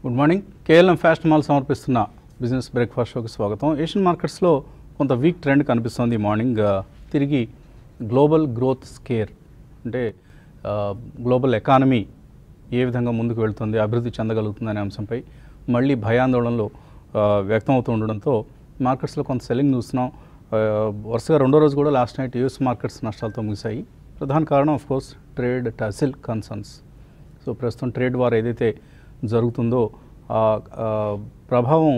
Good morning KLM fast mall సమర్పిస్తున్న business breakfast షోకి స్వాగతం ఏషియన్ మార్కెట్స్లో కొంత వీక్ ట్రెండ్ కనిపిస్తోంది ఈ మార్నింగ్ ఆ, తిరిగి గ్లోబల్ గ్రోత్ స్కేర్ అంటే ఆ, గ్లోబల్ ఎకానమీ ఏ విధంగా ముందుకు వెళ్తుంది అభివృద్ధి చెందగలుగుతుంది అనే అంశంపై మళ్ళీ భయాందోళనలు ఆ, వ్యక్తం అవుతూ ఉండడంతో మార్కెట్స్లో కొంత సెల్లింగ్ చూస్తున్నాం ఆ, వరుసగా రెండో రోజు కూడా లాస్ట్ నైట్ యూఎస్ మార్కెట్స్ నష్టాలతో ముగిశాయి ప్రధాన కారణం of course trade tussle concerns so ప్రస్తుతం ట్రేడ్ వార్ ఏదైతే జరుగుతుందో ఆ ఆ ప్రభావం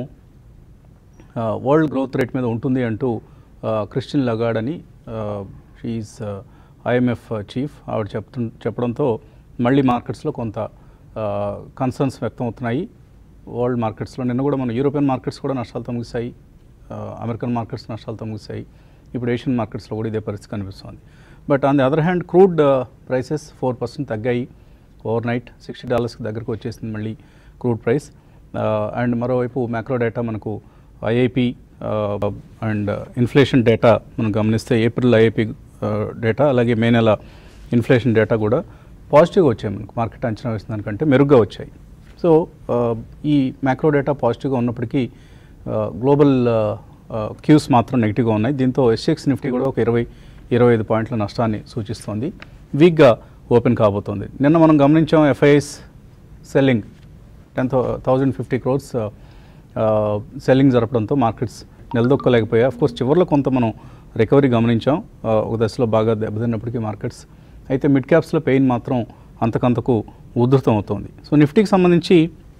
ఆ, వరల్డ్ గ్రోత్ రేట్ మీద ఉంటుంది అంటూ ఆ, క్రిస్టియన్ లగార్డ్ అని షీఈస్ ఐఎంఎఫ్ చీఫ్ ఆవిడ చెప్తు చెప్పడంతో మళ్ళీ మార్కెట్స్లో కొంత కన్సర్న్స్ వ్యక్తం అవుతున్నాయి వరల్డ్ మార్కెట్స్లో నిన్న కూడా మన యూరోపియన్ మార్కెట్స్ కూడా నష్టాలతో ముగిశాయి ఆ, అమెరికన్ మార్కెట్స్ నష్టాలతో ముగిశాయి ఇప్పుడు ఏషియన్ మార్కెట్స్లో కూడా ఇదే పరిస్థితి కనిపిస్తుంది but on the other hand crude prices four percent తగ్గాయి ఓవర్ నైట్ సిక్స్టీ డాలర్స్కి దగ్గరకు వచ్చేసింది మళ్ళీ క్రూడ్ ప్రైస్ అండ్ మరోవైపు మ్యాక్రో డేటా మనకు ఐఐపి అండ్ ఇన్ఫ్లేషన్ డేటా మనం గమనిస్తే ఏప్రిల్ ఐఐపి డేటా అలాగే మే నెల ఇన్ఫ్లేషన్ డేటా కూడా పాజిటివ్గా వచ్చాయి మనకు మార్కెట్ అంచనా వేసిన దానికంటే మెరుగ్గా వచ్చాయి సో ఈ మ్యాక్రో డేటా పాజిటివ్గా ఉన్నప్పటికీ గ్లోబల్ క్యూస్ మాత్రం నెగిటివ్గా ఉన్నాయి దీంతో ఎస్ఎక్స్ నిఫ్టీ కూడా ఒక ఇరవై ఇరవై ఐదు పాయింట్ల నష్టాన్ని సూచిస్తోంది వీక్గా ఓపెన్ కాబోతోంది నిన్న మనం గమనించాం FIs selling ten thousand fifty crores selling జరపడంతో మార్కెట్స్ నిలదొక్కలేకపోయాయి కోర్స్ చివరిలో కొంత మనం రికవరీ గమనించాం ఆ, ఒక దశలో బాగా దెబ్బతిన్నప్పటికీ మార్కెట్స్ అయితే మిడ్ క్యాప్స్లో పెయిన్ మాత్రం అంతకంతకు ఉధృతం అవుతోంది సో నిఫ్టీకి సంబంధించి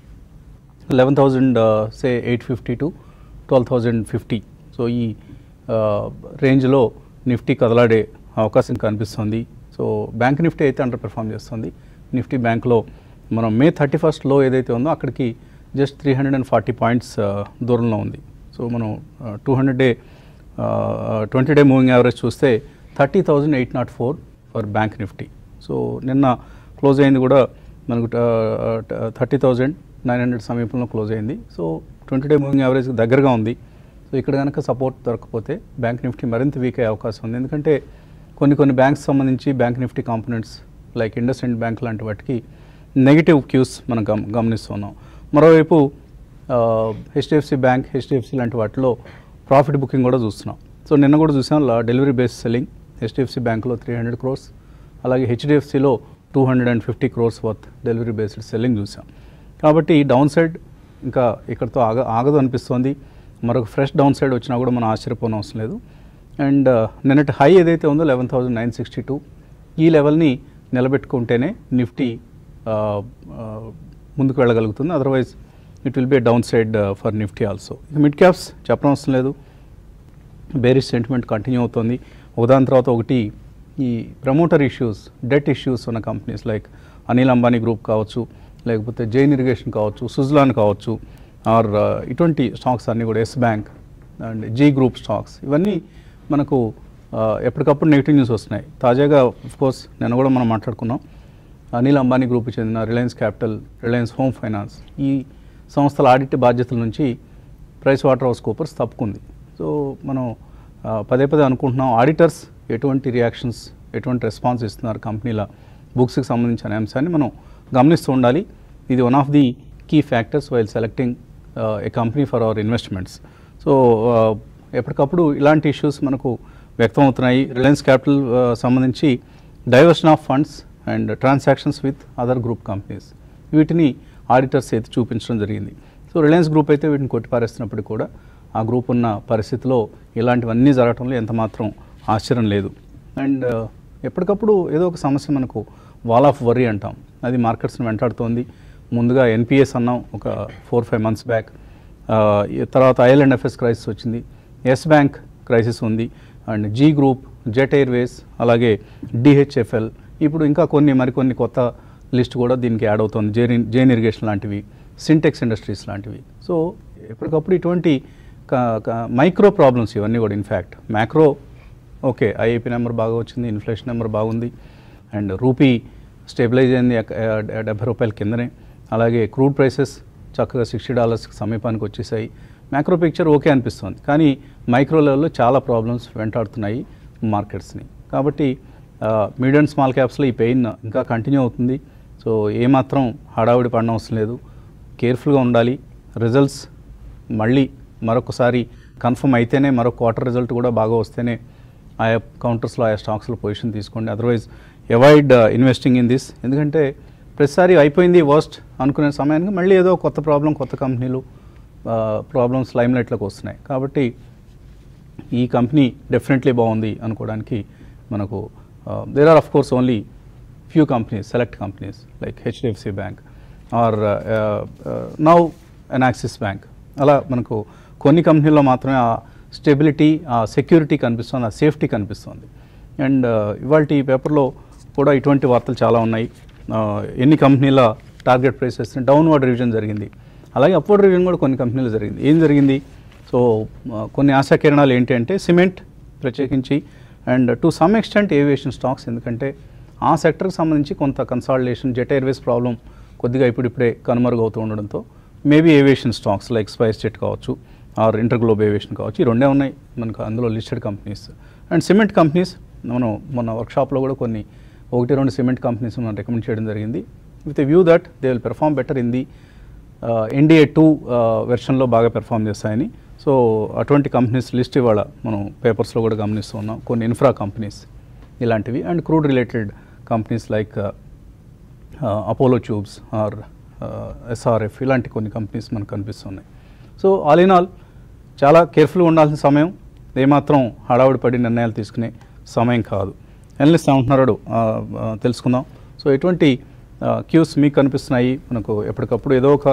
eleven thousand say eight fifty to twelve thousand fifty so ఈ రేంజ్లో నిఫ్టీ కదలాడే అవకాశం కనిపిస్తుంది సో బ్యాంక్ నిఫ్టీ అయితే అండర్ పెర్ఫామ్ చేస్తుంది నిఫ్టీ బ్యాంక్లో మనం మే థర్టీ ఫస్ట్ లో ఏదైతే ఉందో అక్కడికి just three hundred and forty points దూరంలో ఉంది సో మనం two hundred day twenty day moving average చూస్తే thirty thousand eight not four for bank Nifty so నిన్న క్లోజ్ అయింది కూడా మనకు థర్టీ థౌజండ్ నైన్ హండ్రెడ్ సమీపంలో క్లోజ్ అయింది so twenty day moving average దగ్గరగా ఉంది సో ఇక్కడ కనుక సపోర్ట్ దొరకకపోతే బ్యాంక్ నిఫ్టీ మరింత వీక్ అయ్యే అవకాశం ఉంది ఎందుకంటే కొన్ని కొన్ని బ్యాంక్స్ సంబంధించి bank Nifty components like IndusInd bank లాంటి వాటికి నెగిటివ్ క్యూస్ మనం గమ గమనిస్తున్నాం మరోవైపు హెచ్డిఎఫ్సి బ్యాంక్ హెచ్డిఎఫ్సి లాంటి వాటిలో ప్రాఫిట్ బుకింగ్ కూడా చూస్తున్నాం సో నిన్న కూడా చూసాం డెలివరీ బేస్ సెల్లింగ్ హెచ్డిఎఫ్సి బ్యాంక్లో త్రీ హండ్రెడ్ క్రోర్స్ అలాగే హెచ్డిఎఫ్సిలో two hundred and fifty crores worth delivery based selling చూసాం కాబట్టి డౌన్ సైడ్ ఇంకా ఇక్కడతో ఆగ ఆగదు అనిపిస్తోంది మరొక ఫ్రెష్ డౌన్ సైడ్ వచ్చినా కూడా మనం ఆశ్చర్యపోని అవసరం లేదు అండ్ నిన్నటి హై ఏదైతే ఉందో eleven thousand nine sixty two ఈ లెవెల్ని నిలబెట్టుకుంటేనే నిఫ్టీ ఆ, ఆ, ముందుకు వెళ్ళగలుగుతుంది otherwise it will be downside for Nifty also ఇక మిడ్ క్యాప్స్ చెప్పనవసరం లేదు బేరిష్ సెంటిమెంట్ కంటిన్యూ అవుతుంది ఒకదాని తర్వాత ఒకటి ఈ ప్రమోటర్ ఇష్యూస్ డెట్ ఇష్యూస్ ఉన్న companies like Anil Ambani group కావచ్చు లేకపోతే జైన్ ఇరిగేషన్ కావచ్చు సుజ్లాన్ కావచ్చు ఆర్ ఇటువంటి స్టాక్స్ అన్నీ కూడా Yes bank and Zee group stocks ఇవన్నీ మనకు ఆ, ఎప్పటికప్పుడు నెగిటివ్ న్యూస్ వస్తున్నాయి తాజాగా కోర్స్ నేను కూడా మనం మాట్లాడుకున్నాం అనిల్ అంబానీ గ్రూప్కి చెందిన Reliance capital Reliance home finance ఈ సంస్థల ఆడిట్ బాధ్యతల నుంచి ప్రైస్ వాటర్ హౌస్ కూపర్స్ తప్పుకుంది సో మనం ఆ, పదే పదే అనుకుంటున్నాం ఆడిటర్స్ ఎటువంటి రియాక్షన్స్ ఎటువంటి రెస్పాన్స్ ఇస్తున్నారు కంపెనీల బుక్స్కి సంబంధించిన అంశాన్ని మనం గమనిస్తూ ఉండాలి ఇది one of the key factors while selecting a company for our investments so ఎప్పటికప్పుడు ఇలాంటి ఇష్యూస్ మనకు వ్యక్తం అవుతున్నాయి రిలయన్స్ క్యాపిటల్ సంబంధించి diversion of funds and transactions with other group companies వీటిని ఆడిటర్స్ అయితే చూపించడం జరిగింది సో రిలయన్స్ గ్రూప్ అయితే వీటిని కొట్టిపారేస్తున్నప్పటికీ కూడా ఆ గ్రూప్ ఉన్న పరిస్థితిలో ఇలాంటివన్నీ జరగటంలో ఎంత మాత్రం ఆశ్చర్యం లేదు అండ్ ఎప్పటికప్పుడు ఏదో ఒక సమస్య మనకు వాల్ ఆఫ్ వరీ అంటాం అది మార్కెట్స్ని వెంటాడుతోంది ముందుగా ఎన్పిఎస్ అన్నాం ఒక ఫోర్ ఫైవ్ మంత్స్ బ్యాక్ తర్వాత ఐఎల్ అండ్ ఎఫ్ఎస్ క్రైసిస్ వచ్చింది ఎస్ బ్యాంక్ క్రైసిస్ ఉంది and Zee group Jet Airways అలాగే డిహెచ్ఎఫ్ఎల్ ఇప్పుడు ఇంకా కొన్ని మరికొన్ని కొత్త లిస్ట్ కూడా దీనికి యాడ్ అవుతుంది జైన్ జైన్ ఇరిగేషన్ లాంటివి సింటెక్స్ ఇండస్ట్రీస్ లాంటివి సో ఎప్పటికప్పుడు ఇటువంటి మైక్రో ప్రాబ్లమ్స్ ఇవన్నీ కూడా in fact macro okay IIP number బాగా వచ్చింది ఇన్ఫ్లేషన్ నెంబర్ బాగుంది అండ్ రూపీ స్టెబిలైజ్ అయింది ఎక్క- ఆ, డెబ్బై రూపాయల కిందనే అలాగే క్రూడ్ ప్రైసెస్ చక్కగా సిక్స్టీ డాలర్స్కి సమీపానికి వచ్చేసాయి మ్యాక్రో పిక్చర్ ఓకే అనిపిస్తుంది కానీ మైక్రో లెవెల్లో చాలా ప్రాబ్లమ్స్ వెంటాడుతున్నాయి మార్కెట్స్ని కాబట్టి మిడ్ అండ్ స్మాల్ క్యాప్స్లో ఈ పెయిన్ ఇంకా కంటిన్యూ అవుతుంది సో ఏమాత్రం హడావిడి పడిన అవసరం లేదు కేర్ఫుల్గా ఉండాలి రిజల్ట్స్ మళ్ళీ మరొకసారి కన్ఫర్మ్ అయితేనే మరొక క్వార్టర్ రిజల్ట్ కూడా బాగా వస్తేనే ఆయా కౌంటర్స్లో ఆయా స్టాక్స్లో పొజిషన్ తీసుకోండి otherwise avoid investing in this ఎందుకంటే ప్రతిసారి అయిపోయింది వర్స్ట్ అనుకునే సమయానికి మళ్ళీ ఏదో కొత్త ప్రాబ్లం కొత్త కంపెనీలు ప్రాబ్లమ్స్ లైమ్లైట్లోకి వస్తున్నాయి కాబట్టి ఈ కంపెనీ డెఫినెట్లీ బాగుంది అనుకోవడానికి మనకు there are of course only few companies select companies like HDFC bank or now an Axis bank అలా మనకు కొన్ని కంపెనీల్లో మాత్రమే ఆ స్టెబిలిటీ ఆ సెక్యూరిటీ కనిపిస్తుంది ఆ సేఫ్టీ కనిపిస్తుంది అండ్ ఇవాళ ఈ పేపర్లో కూడా ఇటువంటి వార్తలు చాలా ఉన్నాయి uh, ఎన్ని కంపెనీల టార్గెట్ ప్రైసెస్ డౌన్వర్డ్ రివిజన్ జరిగింది అలాగే అప్వర్డ్ రివిజన్ కూడా కొన్ని కంపెనీలు జరిగింది ఏం జరిగింది సో ఆ, కొన్ని ఆశాకిరణాలు ఏంటి అంటే సిమెంట్ ప్రత్యేకించి and to some extent aviation stocks ఎందుకంటే ఆ సెక్టర్కి సంబంధించి కొంత కన్సాలిడేషన్ జెట్ ఎయిర్వేస్ ప్రాబ్లం కొద్దిగా ఇప్పుడిప్పుడే కనుమరుగవుతూ ఉండడంతో maybe aviation stocks like SpiceJet కావచ్చు ఆర్ ఇంటర్ గ్లోబ్ ఏవియేషన్ కావచ్చు ఈ రెండే ఉన్నాయి మనకు అందులో listed companies and cement companies మనం మొన్న వర్క్షాప్లో కూడా కొన్ని ఒకటి రెండు సిమెంట్ కంపెనీస్ మనం రికమెండ్ చేయడం జరిగింది with view that they will perform better in the NDA two వెర్షన్లో బాగా పెర్ఫామ్ చేస్తాయని సో అటువంటి కంపెనీస్ లిస్ట్ ఇవాళ మనం పేపర్స్లో కూడా గమనిస్తూ ఉన్నాం కొన్ని ఇన్ఫ్రా కంపెనీస్ ఇలాంటివి and crude related companies like Apollo tubes or SRF ఇలాంటి కొన్ని కంపెనీస్ మనకు కనిపిస్తున్నాయి సో ఆల్ ఇన్ ఆల్ చాలా కేర్ఫుల్గా ఉండాల్సిన సమయం ఏమాత్రం హడావుడి పడి నిర్ణయాలు తీసుకునే సమయం కాదు ఎనలిస్ట్ ఏమంటున్నారో ఆ, ఆ, తెలుసుకుందాం సో ఎటువంటి క్యూస్ మీకు కనిపిస్తున్నాయి మనకు ఎప్పటికప్పుడు ఏదో ఒక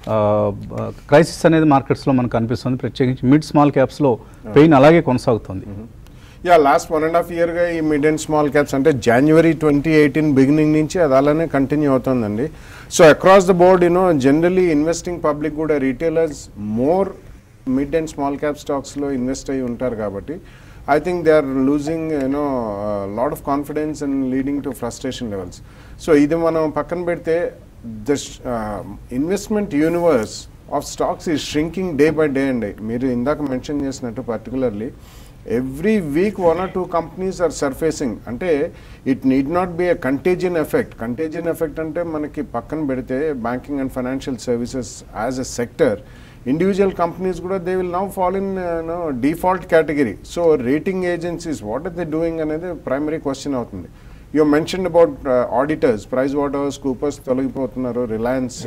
క్రైసిస్ అనేది మార్కెట్స్లో మనకు కనిపిస్తుంది ప్రత్యేకించి మిడ్ స్మాల్ క్యాప్స్లో పెయిన్ అలాగే కొనసాగుతుంది yeah last one and half ఇయర్గా ఈ మిడ్ అండ్ స్మాల్ క్యాప్స్ అంటే జనవరి ట్వంటీ ఎయిటీన్ బిగినింగ్ నుంచి అది అలానే కంటిన్యూ అవుతుందండి so across the board you know generally investing public కూడా retailers more mid and small cap స్టాక్స్లో ఇన్వెస్ట్ అయ్యి ఉంటారు కాబట్టి I think they are losing you know lot of confidence and leading to frustration levels so ఇది మనం పక్కన పెడితే the investment universe of stocks ఈ షరింకింగ్ డే బై డే అండి మీరు ఇందాక మెన్షన్ చేసినట్టు particularly every week one or two companies are surfacing అంటే it need not be a contagion effect contagion effect అంటే మనకి పక్కన పెడితే banking and financial services as a sector individual companies కూడా they will now fall in default category so rating agencies what are they doing అనేది primary question అవుతుంది you mention about auditors price waters Coopers తొలగిపోతున్నారు Reliance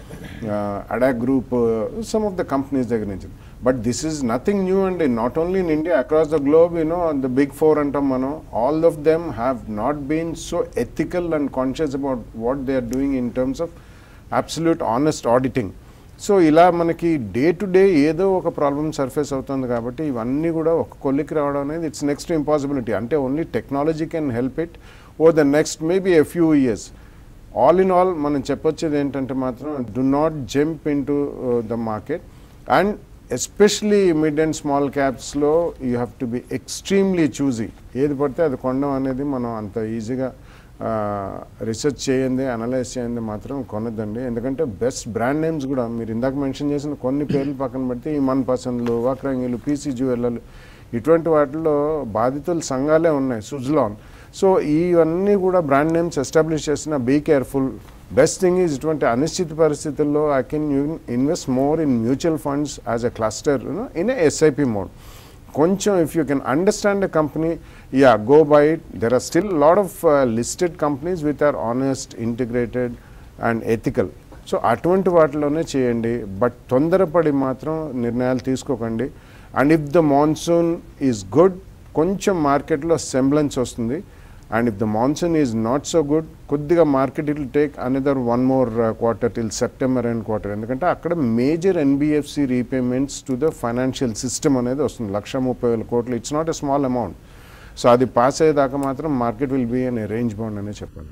ADAG group some of the companies దగ్గర నుంచి but this is nothing new అండి not only in India across the globe you know the big four అంటాం మనం all of them have not been so ethical and conscious about what they are doing in terms of absolute honest auditing so ఇలా మనకి day to day ఏదో ఒక problem surface అవుతుంది కాబట్టి ఇవన్నీ కూడా ఒక కొలికి రావడం అనేది ఇట్స్ నెక్స్ట్ ఇంపాసిబిలిటీ అంటే only technology can help it oh the next maybe a few years all in all మనం చెప్పొచ్చేది ఏంటంటే మాత్రం do not jump in to the market and especially mid and small క్యాప్స్లో you have to be extremely choosy ఏది పడితే అది కొనడం అనేది మనం అంత ఈజీగా రీసెర్చ్ చేయండి అనలైజ్ చేయండి మాత్రం కొనద్దండి ఎందుకంటే బెస్ట్ బ్రాండ్ నేమ్స్ కూడా మీరు ఇందాక మెన్షన్ చేసిన కొన్ని పేర్లు పక్కన పెడితే ఈ మన్ పసంద్లు వాక్రంగిలు పీసీ జ్యువెల్లర్లు ఇటువంటి వాటిల్లో బాధితుల సంఘాలే ఉన్నాయి సుజ్లాన్ సో ఇవన్నీ కూడా బ్రాండ్ నేమ్స్ ఎస్టాబ్లిష్ చేసిన be careful best thing is ఇటువంటి అనిశ్చిత పరిస్థితుల్లో I can invest more in mutual funds as a cluster in SIP mode కొంచెం if you can understand a company yeah go by it there are still lot of listed companies with or honest integrated and ethical so అటువంటి వాటిలోనే చేయండి but తొందరపడి మాత్రం నిర్ణయాలు తీసుకోకండి and if the monsoon is good కొంచెం మార్కెట్లో semblance వస్తుంది and if the monsoon is not so good కొద్దిగా market it take another one more quarter till September and quarter ఎందుకంటే అక్కడ major NBFC repayments to the financial system అనేది వస్తుంది లక్ష ముప్పై వేల కోట్లు it's not a small amount so అది pass అయ్యేదాకా మాత్రం మార్కెట్ విల్ బీ అనే రేంజ్ బౌండ్ అనే చెప్పాలి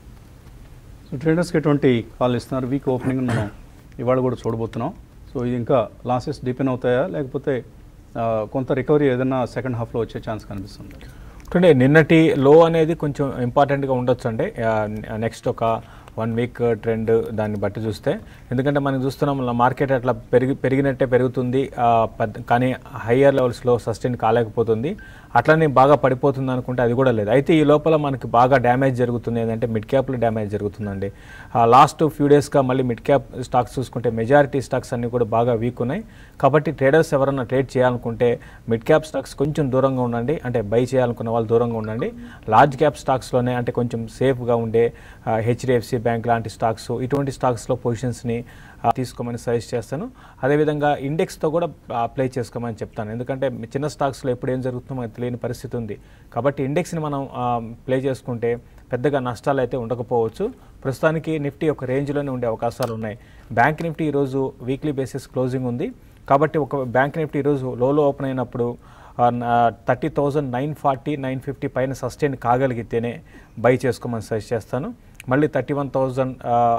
సో ట్రేడర్స్కి ఎటువంటి కాల్ ఇస్తున్నారు వీక్ ఓపెనింగ్ మనం ఇవాళ కూడా చూడబోతున్నాం సో ఇది ఇంకా లాసెస్ డిపెండ్ అవుతాయా లేకపోతే ఆ, కొంత రికవరీ ఏదైనా సెకండ్ హాఫ్లో వచ్చే ఛాన్స్ కనిపిస్తుంది అంటే నిన్నటి లో అనేది కొంచెం ఇంపార్టెంట్గా ఉండొచ్చు అండి నెక్స్ట్ ఒక వన్ వీక్ ట్రెండ్ దాన్ని బట్టి చూస్తే ఎందుకంటే మనం చూస్తున్నాం మార్కెట్ అట్లా పెరిగి పెరిగినట్టే పెరుగుతుంది ఆ, పెద్ద- కానీ హయ్యర్ లెవెల్స్లో సస్టైన్ కాలేకపోతుంది అట్లనే బాగా పడిపోతుంది అనుకుంటే అది కూడా లేదు అయితే ఈ లోపల మనకి బాగా డ్యామేజ్ జరుగుతుంది ఏంటంటే మిడ్ క్యాప్లో డ్యామేజ్ జరుగుతుందండి లాస్ట్ ఫ్యూ డేస్గా మళ్ళీ మిడ్ క్యాప్ స్టాక్స్ చూసుకుంటే మెజారిటీ స్టాక్స్ అన్నీ కూడా బాగా వీక్ ఉన్నాయి కాబట్టి ట్రేడర్స్ ఎవరైనా ట్రేడ్ చేయాలనుకుంటే మిడ్ క్యాప్ స్టాక్స్ కొంచెం దూరంగా ఉండండి అంటే బై చేయాలనుకున్న వాళ్ళు దూరంగా ఉండండి లార్జ్ క్యాప్ స్టాక్స్లోనే అంటే కొంచెం సేఫ్గా ఉండే హెచ్డిఎఫ్సి బ్యాంక్ లాంటి స్టాక్స్ ఇటువంటి స్టాక్స్లో పొజిషన్స్ని తీసుకోమని సజెస్ట్ చేస్తాను అదేవిధంగా ఇండెక్స్తో కూడా ప్లే చేసుకోమని చెప్తాను ఎందుకంటే చిన్న స్టాక్స్లో ఎప్పుడు ఏం జరుగుతుందో మనకు తెలియని పరిస్థితి ఉంది కాబట్టి ఇండెక్స్ని మనం ప్లే చేసుకుంటే పెద్దగా నష్టాలు అయితే ఉండకపోవచ్చు ప్రస్తుతానికి నిఫ్టీ ఒక రేంజ్లోనే ఉండే అవకాశాలు ఉన్నాయి బ్యాంక్ నిఫ్టీ ఈరోజు వీక్లీ బేసిస్ క్లోజింగ్ ఉంది కాబట్టి ఒక బ్యాంక్ నిఫ్టీ ఈరోజు లోలో ఓపెన్ అయినప్పుడు thirty thousand nine forty nine fifty పైన సస్టైన్ కాగలిగితేనే బై చేసుకోమని సజెస్ట్ చేస్తాను మళ్ళీ thirty one thousand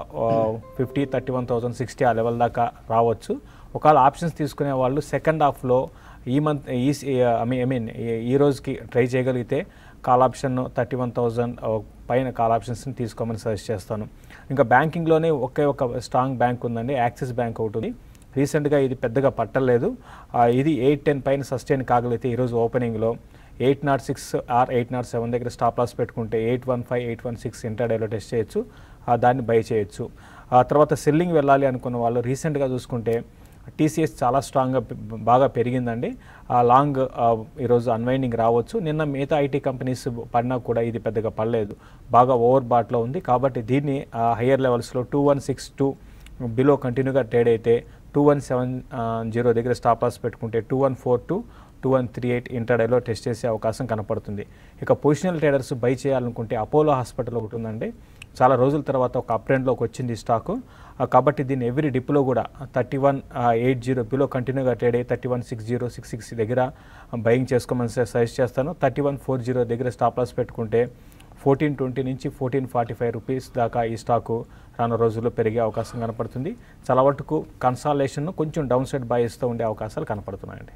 fifty thirty one thousand sixty ఆ లెవెల్ దాకా రావచ్చు ఒకవేళ ఆప్షన్స్ తీసుకునే వాళ్ళు సెకండ్ హాఫ్లో ఈ మంత్ ఈ ఐ మీన్ ఐ మీన్ ఈ రోజుకి ట్రై చేయగలిగితే call option thirty one thousand పైన కాల్ ఆప్షన్స్ని తీసుకోమని సజెస్ట్ చేస్తాను ఇంకా బ్యాంకింగ్లోనే ఒకే ఒక స్ట్రాంగ్ బ్యాంక్ ఉందండి యాక్సిస్ బ్యాంక్ ఒకటి ఉంది రీసెంట్గా ఇది పెద్దగా పట్టలేదు ఆ, ఇది ఎయిట్ టెన్ పైన సస్టైన్ కాగలిగితే ఈరోజు ఓపెనింగ్లో eight not six or eight not seven దగ్గర స్టాప్ లాస్ పెట్టుకుంటే eight one five eight one six ఇంటర్డేలో టెస్ట్ చేయొచ్చు ఆ, దాన్ని బై చేయొచ్చు ఆ తర్వాత సెల్లింగ్ వెళ్ళాలి అనుకున్న వాళ్ళు రీసెంట్గా చూసుకుంటే టీసీఎస్ చాలా స్ట్రాంగ్గా పె- బాగా పెరిగిందండి ఆ లాంగ్ ఆ, ఈరోజు అన్వైండింగ్ రావచ్చు నిన్న మిగతా ఐటీ కంపెనీస్ పడినా కూడా ఇది పెద్దగా పడలేదు బాగా ఓవర్ బాట్లో ఉంది కాబట్టి దీన్ని హయ్యర్ లెవెల్స్లో two one six two below కంటిన్యూగా ట్రేడ్ అయితే టూ వన్ సెవెన్ జీరో దగ్గర స్టాప్ లాస్ పెట్టుకుంటే two one four two two one three eight ఇంటర్డేలో టెస్ట్ చేసే అవకాశం కనపడుతుంది ఇక పొజిషనల్ ట్రేడర్స్ బై చేయాలనుకుంటే అపోలో హాస్పిటల్ ఒకటి ఉందండి చాలా రోజుల తర్వాత ఒక అప్ ట్రెండ్లోకి వచ్చింది ఈ స్టాకు ఆ, కాబట్టి దీన్ని ఎవ్రీ డిప్లో కూడా thirty one eight zero below కంటిన్యూగా ట్రేడ్ అయ్యి thirty one six zero six six దగ్గర బయింగ్ చేసుకోమని సజెస్ట్ చేస్తాను థర్టీ వన్ ఫోర్ జీరో దగ్గర స్టాప్ లాస్ పెట్టుకుంటే ఫోర్టీన్ ట్వంటీ నుంచి ఫోర్టీన్ ఫార్టీ ఫైవ్ రూపీస్ దాకా ఈ స్టాకు రానున్న రోజుల్లో పెరిగే అవకాశం కనపడుతుంది చాలా వరకు కన్సాలేషన్ కొంచెం డౌన్ సైడ్ బాయిస్తూ ఉండే అవకాశాలు కనపడుతున్నాయండి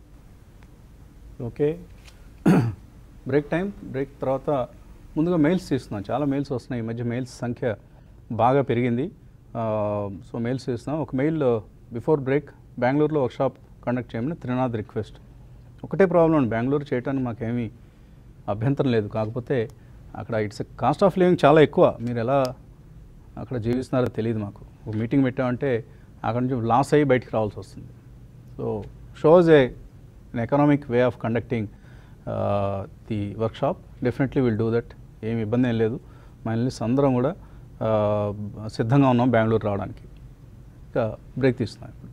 ఓకే బ్రేక్ టైం బ్రేక్ తర్వాత ముందుగా మెయిల్స్ తీస్తున్నాం చాలా మెయిల్స్ వస్తున్నాయి ఈ మధ్య మెయిల్స్ సంఖ్య బాగా పెరిగింది సో మెయిల్స్ తీస్తున్నాం ఒక మెయిల్ బిఫోర్ బ్రేక్ బెంగళూరులో వర్క్షాప్ కండక్ట్ చేయమని త్రినాథ్ రిక్వెస్ట్ ఒకటే ప్రాబ్లం అండి బెంగళూరు చేయడానికి మాకేమీ అభ్యంతరం లేదు కాకపోతే అక్కడ ఇట్స్ కాస్ట్ ఆఫ్ లివింగ్ చాలా ఎక్కువ మీరు ఎలా అక్కడ జీవిస్తున్నారో తెలియదు మాకు ఒక మీటింగ్ పెట్టామంటే అక్కడ నుంచి లాస్ అయ్యి బయటికి రావాల్సి వస్తుంది so shows a an economic way of conducting uh, the workshop definitely will do that ఏమి ఇబ్బంది ఏం లేదు మా ఇల్లు అందరం కూడా uh, సిద్ధంగా ఉన్నాం బెంగళూరు రావడానికి ఇక బ్రేక్ తీస్తున్నాం ఇప్పుడు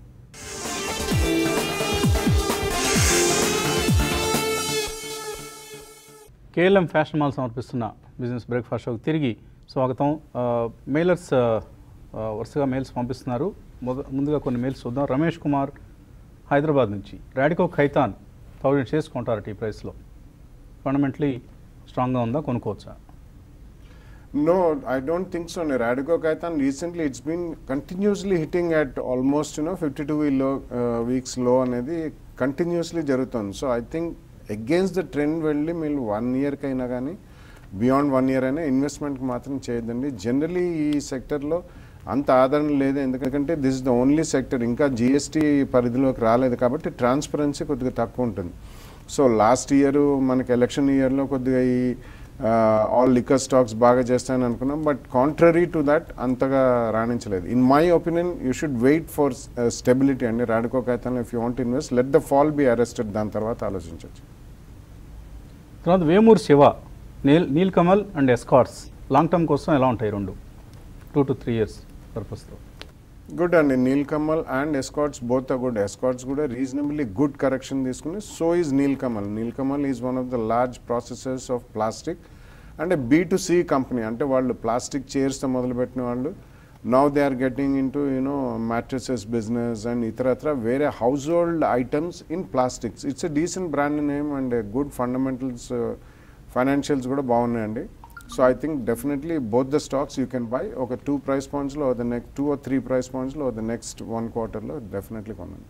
కేఎల్ఎం ఫ్యాషన్ మాల్ సమర్పిస్తున్న బిజినెస్ బ్రేక్ఫాస్ట్ షోకి తిరిగి స్వాగతం మెయిలర్స్ వరుసగా మెయిల్స్ పంపిస్తున్నారు మొద ముందుగా కొన్ని మెయిల్స్ చూద్దాం రమేష్ కుమార్ హైదరాబాద్ నుంచి రాడికో ఖైతాన్ థౌజండ్ షేర్స్ కొంటారట ఈ ప్రైస్లో ఫండమెంటలీ స్ట్రాంగ్గా ఉందా కొనుక్కోవచ్చా No, I don't think so. Radico Kaitan recently it's been continuously hitting at almost you know 52 week low, uh, weeks low అనేది కంటిన్యూస్లీ జరుగుతుంది so I think against the trend వెళ్ళి మీరు వన్ ఇయర్కి అయినా కానీ బియాండ్ వన్ ఇయర్ అయినా ఇన్వెస్ట్మెంట్కి మాత్రం చేయదండి జనరలీ ఈ సెక్టర్లో అంత ఆదరణ లేదు ఎందుకంటే this is the only sector ఇంకా జిఎస్టీ పరిధిలోకి రాలేదు కాబట్టి ట్రాన్స్పరెన్సీ కొద్దిగా తక్కువ ఉంటుంది సో లాస్ట్ ఇయర్ మనకి ఎలక్షన్ ఇయర్లో కొద్దిగా ఈ ఆల్ లిక్కర్ స్టాక్స్ బాగా చేస్తాయని అనుకున్నాం బట్ కాంట్రరీ టు దట్ అంతగా రాణించలేదు in my opinion you should wait for stability అండి Radico Khaitan if you want invest let the fall be arrested దాని తర్వాత ఆలోచించవచ్చు తర్వాత Vemur Shiva Nil Nilkamal and Escorts long term కోసం ఎలా ఉంటాయి రెండు టూ టు త్రీ ఇయర్స్ పర్పస్తో గుడ్ అండి Nilkamal and Escorts both good Escorts కూడా రీజనబుల్లీ గుడ్ కరెక్షన్ తీసుకుని so is Nilkamal Nilkamal is one of the large processors of plastic అంటే B to C company అంటే వాళ్ళు ప్లాస్టిక్ చైర్స్తో మొదలుపెట్టిన వాళ్ళు now they are getting into you know mattresses business and ఇతరత్ర వేరే household items in plastics it's a decent brand name and good fundamentals financials కూడా బాగున్నాయండి so I think definitely both the stocks you can buy ఒక two price పాయింట్స్లో the next two or three price పాయింట్స్లో the next one క్వార్టర్లో definitely కొన్నాను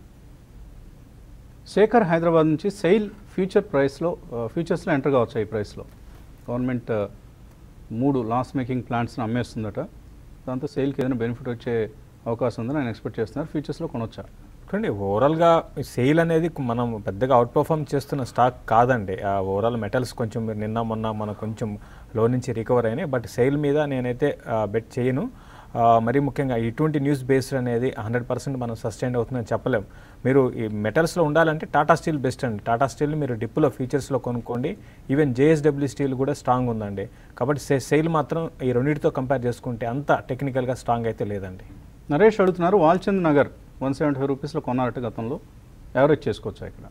శేఖర్ హైదరాబాద్ నుంచి SAIL future ప్రైస్లో ఫ్యూచర్స్లో enter కావచ్చు ఈ ప్రైస్లో గవర్నమెంట్ మూడు లాస్ మేకింగ్ ప్లాంట్స్ని అమ్మేస్తుందట దాంతో సేల్కి ఏదైనా బెనిఫిట్ వచ్చే అవకాశం ఉందని ఆయన ఎక్స్పెక్ట్ చేస్తున్నారు ఫ్యూచర్స్లో కొనొచ్చా చూడండి ఓవరాల్గా సేల్ అనేది మనం పెద్దగా అవుట్ పర్ఫామ్ చేస్తున్న స్టాక్ కాదండి ఆ ఓవరాల్ మెటల్స్ కొంచెం మీరు నిన్న మొన్న మనం కొంచెం లో నుంచి రికవర్ అయినాయి బట్ సేల్ మీద నేనైతే బెట్ చేయను ఆ, మరీ ముఖ్యంగా ఇటువంటి న్యూస్ బేస్డ్ అనేది హండ్రెడ్ పర్సెంట్ మనం సస్టైన్ అవుతుందని చెప్పలేం మీరు ఈ మెటల్స్లో ఉండాలంటే టాటా స్టీల్ బెస్ట్ అండి టాటా స్టీల్ మీరు డిప్పులో ఫీచర్స్లో కొనుక్కోండి ఈవెన్ జేఎస్డబ్ల్యూ స్టీల్ కూడా స్ట్రాంగ్ ఉందండి కాబట్టి సే సేల్ మాత్రం ఈ రెండింటితో కంపేర్ చేసుకుంటే అంత టెక్నికల్గా స్ట్రాంగ్ అయితే లేదండి నరేష్ అడుగుతున్నారు Walchandnagar one seventy five రూపీస్లో కొన్నారట గతంలో యావరేజ్ చేసుకోవచ్చా ఇక్కడ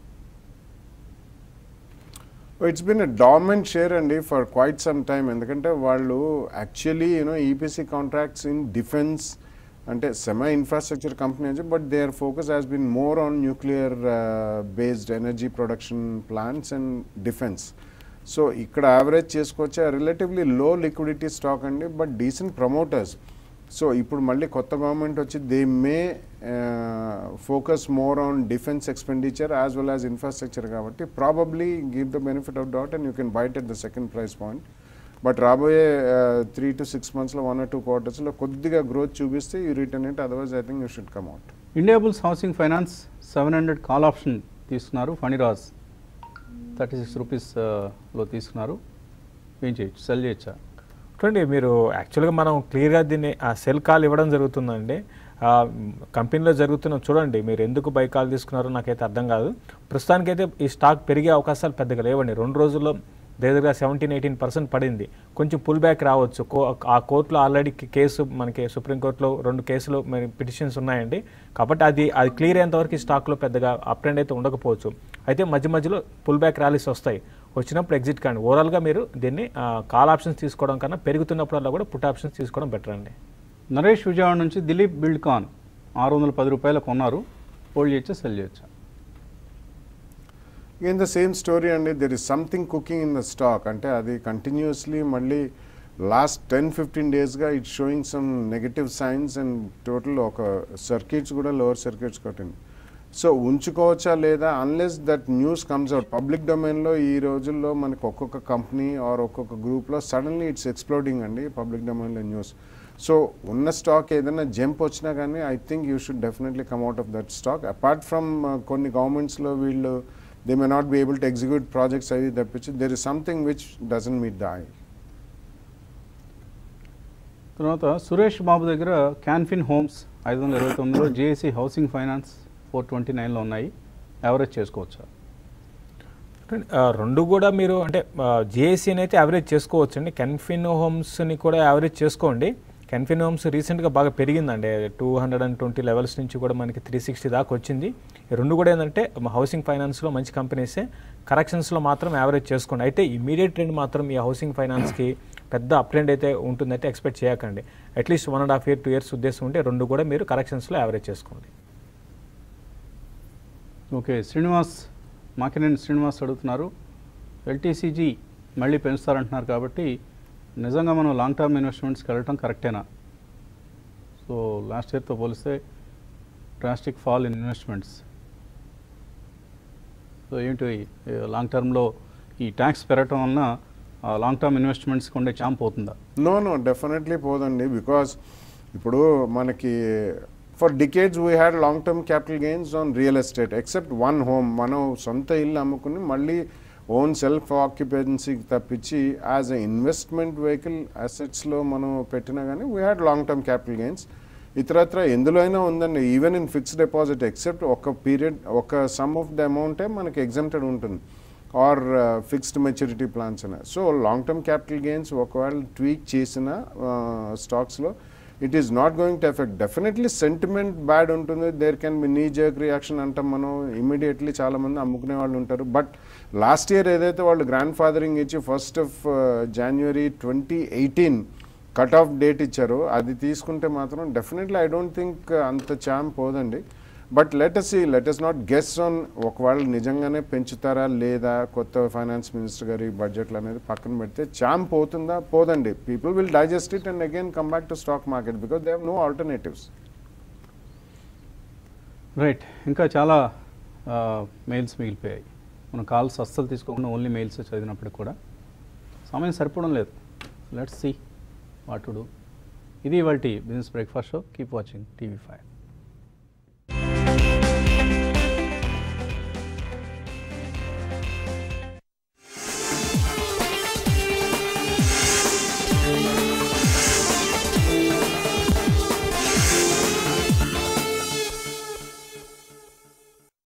it's been a dormant share అండి ఫర్ క్వైట్ సమ్ టైమ్ ఎందుకంటే వాళ్ళు actually you know EPC contracts in defence అంటే సెమీ ఇన్ఫ్రాస్ట్రక్చర్ కంపెనీ అని but their focus has been more on nuclear based energy production plants and defence so ఇక్కడ average చేసుకోవచ్చా relatively low liquidity stock అండి but decent promoters so ఇప్పుడు మళ్ళీ కొత్త government వచ్చి they may focus more on defence expenditure as well as infrastructure కాబట్టి probably give the benefit of that and you can buy it at the second price point but రాబోయే three to six మంత్స్లో one or two క్వార్టర్స్లో కొద్దిగా growth చూపిస్తే you return it otherwise I think you should come out Indiabulls housing finance seven hundred call option తీసుకున్నారు Phaniraj thirty six రూపీస్లో తీసుకున్నారు ఏం చేయొచ్చు సెల్ చేయొచ్చా చూడండి మీరు యాక్చువల్గా మనం క్లియర్గా దీన్ని ఆ సెల్ కాల్ ఇవ్వడం జరుగుతుందండి ఆ, కంపెనీలో జరుగుతున్న చూడండి మీరు ఎందుకు బై కాల్ తీసుకున్నారో నాకైతే అర్థం కాదు ప్రస్తుతానికైతే ఈ స్టాక్ పెరిగే అవకాశాలు పెద్దగా లేవండి రెండు రోజుల్లో దగ్గరగా సెవెంటీన్ ఎయిటీన్ పర్సెంట్ పడింది కొంచెం పుల్ బ్యాక్ రావచ్చు కో ఆ కోర్టులో ఆల్రెడీ కేసు మనకి సుప్రీంకోర్టులో రెండు కేసులు మరి పిటిషన్స్ ఉన్నాయండి కాబట్టి అది అది క్లియర్ అయ్యేంత వరకు ఈ స్టాక్లో పెద్దగా అప్ ట్రెండ్ అయితే ఉండకపోవచ్చు అయితే మధ్య మధ్యలో పుల్ బ్యాక్ ర్యాలీస్ వస్తాయి వచ్చినప్పుడు ఎగ్జిట్ కానీ ఓవరాల్గా మీరు దీన్ని కాల్ ఆప్షన్స్ తీసుకోవడం కన్నా పెరుగుతున్నప్పుడల్లా కూడా పుట్ ఆప్షన్స్ తీసుకోవడం బెటర్ అండి నరేష్ విజయవాడ నుంచి దిలీప్ బిల్డ్కాన్ ఆరు వందల పది రూపాయలు కొన్నారు హోల్డ్ చేయొచ్చా సెల్ చేయొచ్చా ఇన్ ద సేమ్ స్టోరీ అండి there is something cooking in the stock అంటే అది కంటిన్యూస్లీ మళ్ళీ లాస్ట్ టెన్ ఫిఫ్టీన్ డేస్గా it showing some negative signs and total ఒక సర్క్యూట్స్ కూడా లోవర్ సర్క్యూట్స్ కొట్టింది సో ఉంచుకోవచ్చా లేదా unless that news comes out public డొమైన్లో ఈ రోజుల్లో మనకు ఒక్కొక్క కంపెనీ ఆర్ ఒక్కొక్క గ్రూప్లో సడన్లీ ఇట్స్ ఎక్స్ప్లోడింగ్ అండి పబ్లిక్ డొమైన్లో న్యూస్ సో ఉన్న స్టాక్ ఏదైనా జంప్ వచ్చినా కానీ I think you should definitely come out of that stock apart from కొన్ని గవర్నమెంట్స్లో వీళ్ళు they may not be able to execute projects అవి తప్పించి there is something which doesn't meet the eye తర్వాత సురేష్ బాబు దగ్గర క్యాన్ఫిన్ హోమ్స్ ఐదు వందల ఇరవై తొమ్మిదిలో JAC housing finance four twenty నైన్లో ఉన్నాయి యావరేజ్ చేసుకోవచ్చా ఆ, రెండు కూడా మీరు అంటే జేఏసీని అయితే యావరేజ్ చేసుకోవచ్చు అండి కెన్ఫిన్ హోమ్స్ని కూడా యావరేజ్ చేసుకోండి కెన్ఫిన్ హోమ్స్ రీసెంట్గా బాగా పెరిగిందండి two hundred and twenty levels నుంచి కూడా మనకి త్రీ సిక్స్టీ దాకా వచ్చింది ఈ రెండు కూడా ఏంటంటే హౌసింగ్ ఫైనాన్స్లో మంచి కంపెనీసే కరెక్షన్స్లో మాత్రం యావరేజ్ చేసుకోండి అయితే ఇమీడియట్ ట్రెండ్ మాత్రం ఈ హౌసింగ్ ఫైనాన్స్కి పెద్ద అప్ ట్రెండ్ అయితే ఉంటుందంటే ఎక్స్పెక్ట్ చేయకండి at least one and half year two years ఉద్దేశం ఉంటే రెండు కూడా మీరు కరెక్షన్స్లో యావరేజ్ చేసుకోండి ఓకే శ్రీనివాస్ మాకినేని శ్రీనివాస్ అడుగుతున్నారు ఎల్టీసీజీ మళ్ళీ పెంచుతారంటున్నారు కాబట్టి నిజంగా మనం లాంగ్ టర్మ్ ఇన్వెస్ట్మెంట్స్కి వెళ్ళటం కరెక్టేనా సో లాస్ట్ ఇయర్తో పోలిస్తే drastic fall in investments so ఏంటి లాంగ్ టర్మ్లో ఈ ట్యాక్స్ పెరగటం వలన లాంగ్ టర్మ్ ఇన్వెస్ట్మెంట్స్కి ఉండే ఛాంప్ అవుతుందా నో నో డెఫినెట్లీ పోదండి బికాస్ ఇప్పుడు మనకి for decades we had long term capital gains on real estate except one home మనం సొంత ఇల్లు అమ్ముకుని మళ్ళీ ఓన్ సెల్ఫ్ ఆక్యుపెన్సీకి తప్పించి యాజ్ ఎ ఇన్వెస్ట్మెంట్ వెహికల్ అసెట్స్లో మనం పెట్టినా కానీ we had long term capital gains ఇతరత్ర ఎందులో అయినా ఉందండి even in fixed deposit except ఒక పీరియడ్ ఒక సమ్ ఆఫ్ ద అమౌంటే మనకి ఎగ్జామ్టెడ్ ఉంటుంది ఆర్ ఫిక్స్డ్ మెచ్యూరిటీ ప్లాన్స్ అని so long term capital gains ఒకవేళ ట్వీక్ చేసిన స్టాక్స్లో it is not going to affect definitely sentiment bad ఉంటుంది there can be knee jerk reaction అంటాం మనం ఇమీడియట్లీ చాలామంది అమ్ముకునే వాళ్ళు ఉంటారు బట్ లాస్ట్ ఇయర్ ఏదైతే వాళ్ళు గ్రాండ్ ఫాదరింగ్ ఇచ్చి first of January twenty eighteen cut off date ఇచ్చారు అది తీసుకుంటే మాత్రం డెఫినెట్లీ ఐ డోంట్ థింక్ అంత ఛామ్ పోదండి but let's see let's not guess on ఒకవేళ నిజంగానే పెంచుతారా లేదా కొత్త ఫైనాన్స్ మినిస్టర్ గారి బడ్జెట్లు అనేది పక్కన పెడితే ఛామ్ పోతుందా పోదండి people will digest it and again come back to stock market because they have no alternatives right ఇంకా చాలా మెయిల్స్ మిగిలిపోయాయి మనం కాల్స్ అస్సలు తీసుకోకుండా ఓన్లీ మెయిల్స్ చదివినప్పటికి కూడా సమయం సరిపోవడం లేదు let's see what to do ఇది ఇవాళ business breakfast show keep watching TV five